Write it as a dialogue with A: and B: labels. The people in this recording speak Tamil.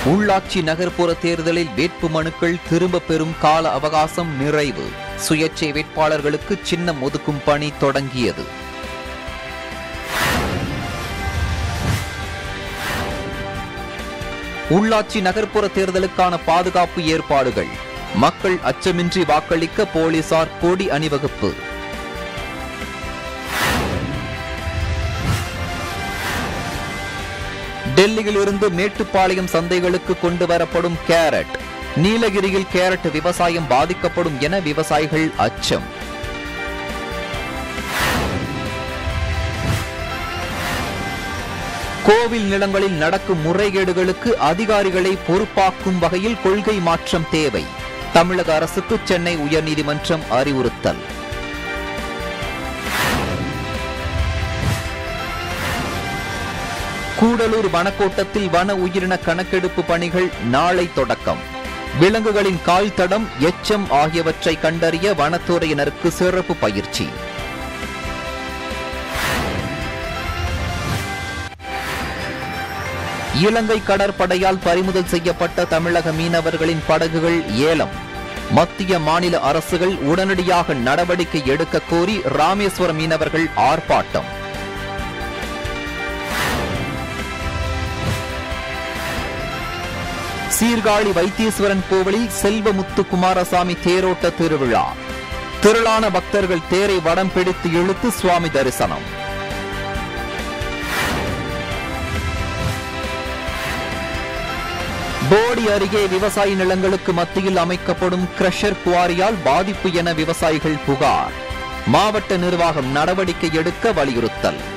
A: உள்ளாட்சி நகர்ப்புற தேர்தலில் வேட்பு மனுக்கள் திரும்ப பெறும் கால அவகாசம் நிறைவு சுயேட்சை வேட்பாளர்களுக்கு சின்னம் ஒதுக்கும் பணி தொடங்கியது உள்ளாட்சி நகர்ப்புற தேர்தலுக்கான பாதுகாப்பு ஏற்பாடுகள் மக்கள் அச்சமின்றி வாக்களிக்க போலீசார் கொடி அணிவகுப்பு டெல்லியில் இருந்து மேட்டுப்பாளையம் சந்தைகளுக்கு கொண்டு வரப்படும் கேரட் நீலகிரியில் கேரட் விவசாயம் பாதிக்கப்படும் என விவசாயிகள் அச்சம் கோவில் நிலங்களில் நடக்கும் முறைகேடுகளுக்கு அதிகாரிகளை பொறுப்பாக்கும் வகையில் கொள்கை மாற்றம் தேவை தமிழக அரசுக்கு சென்னை உயர்நீதிமன்றம் அறிவுறுத்தல் கூடலூர் வனக்கோட்டத்தில் வன உயிரின கணக்கெடுப்பு பணிகள் நாளை தொடக்கம் விலங்குகளின் கால் தடம் எச்சம் ஆகியவற்றை கண்டறிய வனத்துறையினருக்கு சிறப்பு பயிற்சி இலங்கை கடற்படையால் பறிமுதல் செய்யப்பட்ட தமிழக மீனவர்களின் படகுகள் ஏலம் மத்திய மாநில அரசுகள் உடனடியாக நடவடிக்கை எடுக்க கோரி ராமேஸ்வரம் மீனவர்கள் ஆர்ப்பாட்டம் சீர்காழி வைத்தீஸ்வரன் கோவிலில் செல்வமுத்து குமாரசாமி தேரோட்ட திருவிழா திரளான பக்தர்கள் தேரை வடம் பிடித்து இழுத்து சுவாமி தரிசனம் போடி அருகே விவசாய நிலங்களுக்கு மத்தியில் அமைக்கப்படும் கிரஷர் குவாரியால் பாதிப்பு என விவசாயிகள் புகார் மாவட்ட நிர்வாகம் நடவடிக்கை எடுக்க வலியுறுத்தல்